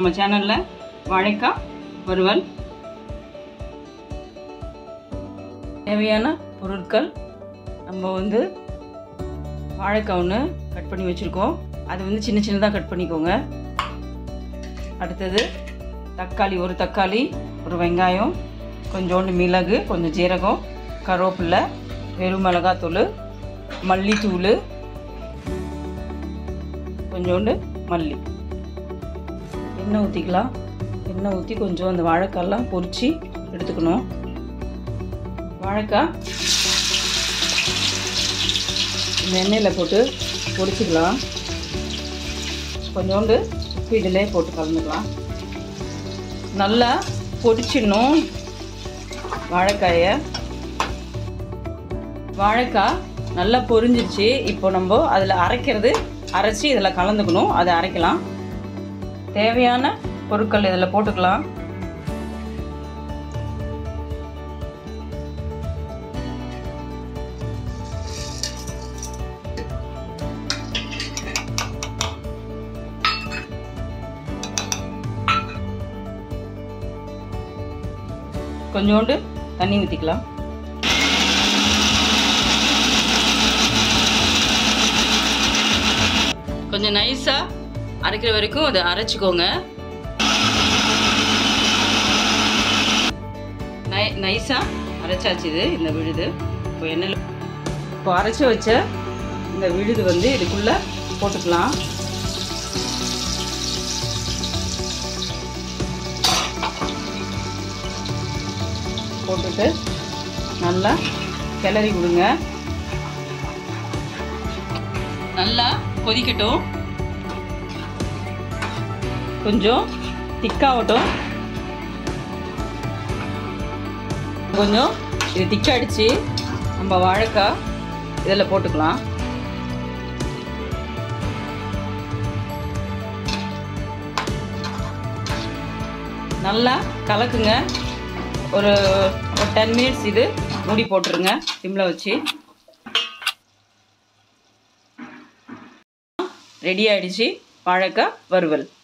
நம்ம சேனலில் வாழைக்காய் வறுவல் தேவையான பொருட்கள் நம்ம வந்து வாழைக்காய் ஒன்று கட் பண்ணி வச்சுருக்கோம் அது வந்து சின்ன சின்னதாக கட் பண்ணிக்கோங்க அடுத்தது தக்காளி ஒரு தக்காளி ஒரு வெங்காயம் கொஞ்சோண்டு மிளகு கொஞ்சம் ஜீரகம் கருவேப்பில்லை வெறும் மிளகாத்தூள் மல்லித்தூள் கொஞ்சோண்டு மல்லி எண்ணெய் ஊற்றிக்கலாம் எண்ணெய் ஊற்றி கொஞ்சம் அந்த வாழைக்காயெல்லாம் பொரித்து எடுத்துக்கணும் வாழைக்காய் இந்த எண்ணெயில் போட்டு பொரிச்சிக்கலாம் கொஞ்சோண்டு உப்பு இதிலே போட்டு கலந்துக்கலாம் நல்லா பொரிச்சிடணும் வாழைக்காயை வாழைக்காய் நல்லா பொரிஞ்சிருச்சு இப்போ நம்ம அதில் அரைக்கிறது அரைச்சி இதில் கலந்துக்கணும் அதை அரைக்கலாம் தேவையான பொருட்கள் இதில் போட்டுக்கலாம் கொஞ்சோண்டு தண்ணி ஊற்றிக்கலாம் கொஞ்சம் நைஸாக அரைக்கிற வரைக்கும் அதை அரைச்சிக்கோங்க நை நைஸாக அரைச்சாச்சு இது இந்த விழுது இப்போ எண்ணெயில் இப்போ அரைச்சி வச்ச இந்த விழுது வந்து இதுக்குள்ளே போட்டுக்கலாம் போட்டுட்டு நல்லா கிளறி விடுங்க நல்லா கொதிக்கட்டும் கொஞ்சம் திக்காகட்டும் கொஞ்சம் இது திக்காடிச்சு நம்ம வாழைக்காய் இதில் போட்டுக்கலாம் நல்லா கலக்குங்க ஒரு ஒரு டென் மினிட்ஸ் இது மூடி போட்டுருங்க சிம்மில் வச்சு ரெடி ஆயிடுச்சு வாழைக்காய் வறுவல்